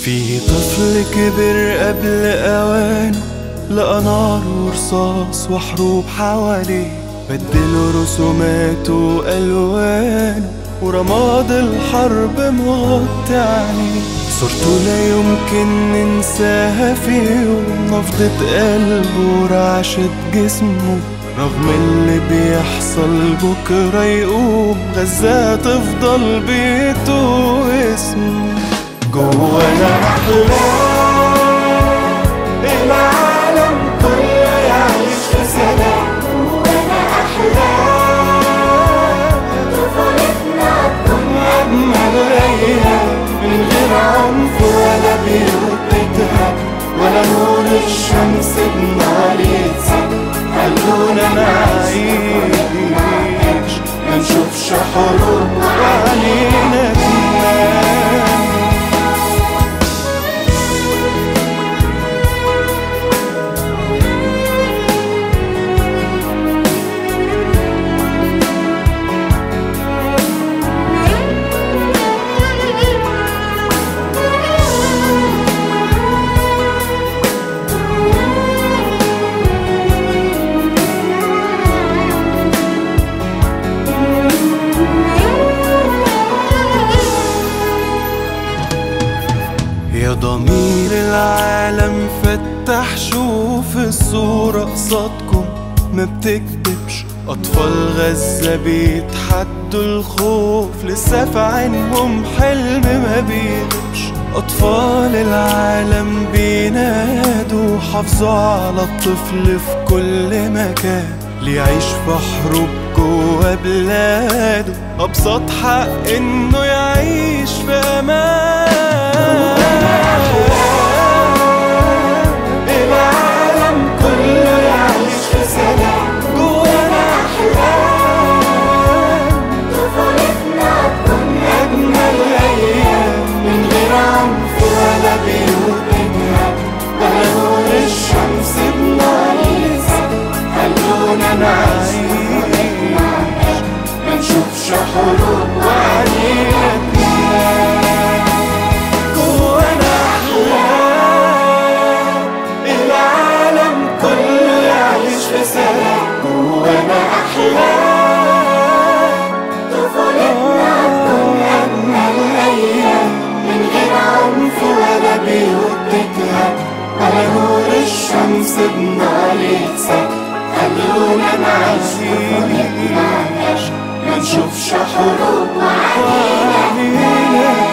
في طفل كبر قبل أوانه لقى نار ورصاص وحروب حواليه بدلوا رسوماته وألوانه ورماد الحرب مغطي عليه صورته لا يمكن ننساها في يوم نفضة قلبه ورعشة جسمه رغم اللي بيحصل بكرة يقوم غزة تفضل بيته واسمه جوانا أحلام العالم كله يعيش في سلام جوانا أحلام طفولتنا تكون أجمل أيام من غير عنف ولا بيوت تتهب ولا نور الشمس بنار يتسد خلونا نعيش ما نشوفش حروب وعلينا تنام يا ضمير العالم فتح شوف الصورة قصادكم ما بتكذبش أطفال غزة بيتحدوا الخوف لسه في عينهم حلم ما بيغيبش أطفال العالم بينادوا حافظوا على الطفل في كل مكان ليعيش في حروب جوا بلاده أبسط حق إنه يعيش في أمان العالم كله يعيش في سلام جوانا أحلام طفولتنا تكون أجمل أيام من غير عنف ولا بيوت تتهب ولا نور الشمس بنار يسد خلونا نعيش ما نشوفش حروب وعلينا تنام جوانا أحلام العالم كله يعيش في سلام جوانا أحلام طفولتنا تكون أجمل أيام من غير عنف ولا بيوت تتهب ولا نور الشمس بنار يتسد خلونا نعيش ما نشوفش حروب وعلينا